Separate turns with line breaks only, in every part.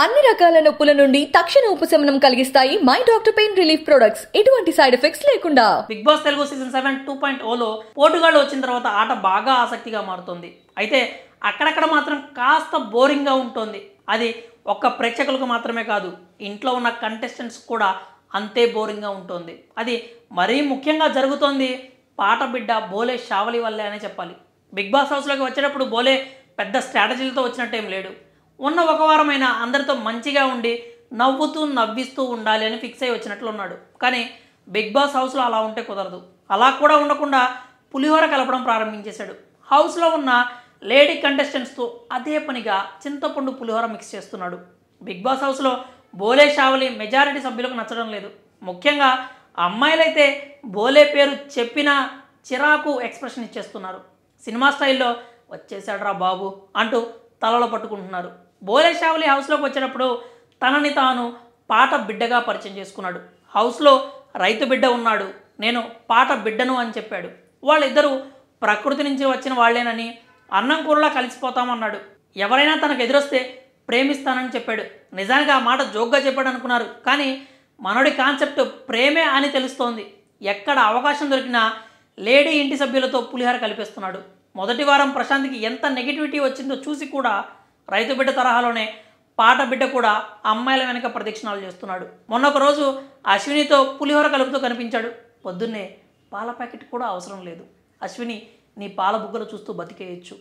అన్ని రకాల నొప్పుల నుండి తక్షణ ఉపశమనం కలిగిస్తాయి My Doctor pain relief products ఎటువంటి సైడ్ ఎఫెక్ట్స్ లేకుండా
Bigg Boss Telugu season seven two point ఓలో పోటుగాళ్ళు వచ్చిన తర్వాత ఆట బాగా ఆసక్తిగా మారుతుంది అయితే అక్కడక్కడ మాత్రం కాస్త బోరింగ్గా ఉంటుంది అది ఒక్క ప్రేక్షకులకు మాత్రమే కాదు ఇంట్లో ఉన్న కంటెస్టెంట్స్ కూడా అంతే బోరింగ్గా ఉంటుంది అది మరీ ముఖ్యంగా జరుగుతోంది పాట బిడ్డ బోలే షావలి వల్లే అనే చెప్పాలి బిగ్ బాస్ హౌస్లోకి వచ్చేటప్పుడు బోలే పెద్ద స్ట్రాటజీలతో వచ్చినట్టేం లేడు ఉన్న ఒక వారమైనా అందరితో మంచిగా ఉండి నవ్వుతూ నవ్విస్తూ ఉండాలి అని ఫిక్స్ అయి వచ్చినట్లు ఉన్నాడు కానీ బిగ్ బాస్ హౌస్లో అలా ఉంటే కుదరదు అలా కూడా ఉండకుండా పులిహోర కలపడం ప్రారంభించేశాడు హౌస్లో ఉన్న లేడీ కంటెస్టెంట్స్తో అదే పనిగా చింతపండు పులిహోర మిక్స్ చేస్తున్నాడు బిగ్ బాస్ హౌస్లో బోలే షావలి మెజారిటీ సభ్యులకు నచ్చడం లేదు ముఖ్యంగా అమ్మాయిలైతే బోలే పేరు చెప్పినా చిరాకు ఎక్స్ప్రెషన్ ఇచ్చేస్తున్నారు సినిమా స్టైల్లో వచ్చేసాడురా బాబు అంటూ తలలో పట్టుకుంటున్నారు బోలే షావలి హౌస్లోకి వచ్చేటప్పుడు తనని తాను పాట బిడ్డగా పరిచయం చేసుకున్నాడు హౌస్లో రైతు బిడ్డ ఉన్నాడు నేను పాట బిడ్డను అని చెప్పాడు వాళ్ళిద్దరూ ప్రకృతి నుంచి వచ్చిన వాళ్ళేనని అన్నం కూరలా కలిసిపోతామన్నాడు ఎవరైనా తనకు ఎదురొస్తే ప్రేమిస్తానని చెప్పాడు నిజానికి ఆ మాట జోక్గా చెప్పాడు అనుకున్నారు కానీ మనోడి కాన్సెప్ట్ ప్రేమే అని తెలుస్తోంది ఎక్కడ అవకాశం దొరికినా లేడీ ఇంటి సభ్యులతో పులిహార కలిపేస్తున్నాడు మొదటి వారం ప్రశాంత్కి ఎంత నెగిటివిటీ వచ్చిందో చూసి కూడా రైతు బిడ్డ తరహాలోనే పాట బిడ్డ కూడా అమ్మాయిల వెనక ప్రదక్షిణాలు చేస్తున్నాడు మొన్న ఒక రోజు అశ్వినితో పులిహోర కలుపుతూ కనిపించాడు పొద్దున్నే పాల ప్యాకెట్ కూడా అవసరం లేదు అశ్విని నీ పాల బుగ్గలు చూస్తూ బతికేయచ్చు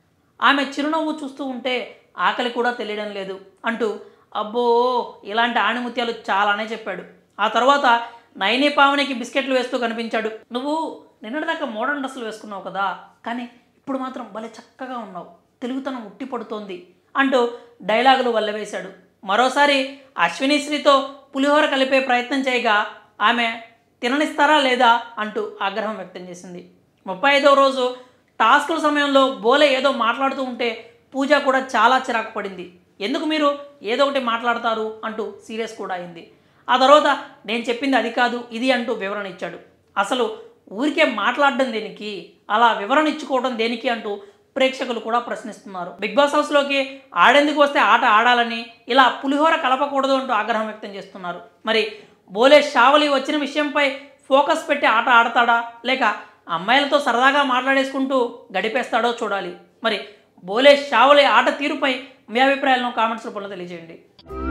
ఆమె చిరునవ్వు చూస్తూ ఉంటే ఆకలి కూడా తెలియడం లేదు అంటూ అబ్బో ఇలాంటి ఆణిముత్యాలు చాలానే చెప్పాడు ఆ తర్వాత నైని పావనికి బిస్కెట్లు వేస్తూ కనిపించాడు నువ్వు నిన్నటిదాకా మోడర్న్ డ్రెస్సులు వేసుకున్నావు కదా కానీ ఇప్పుడు మాత్రం భలే చక్కగా ఉన్నావు తెలుగుతనం ఉట్టి పడుతోంది అంటూ డైలాగులు వల్లవేశాడు మరోసారి అశ్వినిశ్రీతో పులిహోర కలిపే ప్రయత్నం చేయగా ఆమె తిననిస్తారా లేదా అంటూ ఆగ్రహం వ్యక్తం చేసింది ముప్పై ఐదవ రోజు టాస్కుల సమయంలో బోలే ఏదో మాట్లాడుతూ ఉంటే పూజ కూడా చాలా చిరాకు పడింది ఎందుకు మీరు ఏదో ఒకటి మాట్లాడతారు అంటూ సీరియస్ కూడా అయింది ఆ తర్వాత నేను చెప్పింది అది కాదు ఇది అంటూ వివరణ ఇచ్చాడు అసలు ఊరికే మాట్లాడడం దేనికి అలా వివరణ ఇచ్చుకోవడం దేనికి అంటూ ప్రేక్షకులు కూడా ప్రశ్నిస్తున్నారు బిగ్ బాస్ హౌస్లోకి ఆడేందుకు వస్తే ఆట ఆడాలని ఇలా పులిహోర కలపకూడదు అంటూ ఆగ్రహం వ్యక్తం చేస్తున్నారు మరి బోలే షావలి వచ్చిన విషయంపై ఫోకస్ పెట్టి ఆట ఆడతాడా లేక అమ్మాయిలతో సరదాగా మాట్లాడేసుకుంటూ గడిపేస్తాడో చూడాలి మరి బోలే షావలి ఆట తీరుపై మీ అభిప్రాయాలను కామెంట్స్ రూపంలో తెలియజేయండి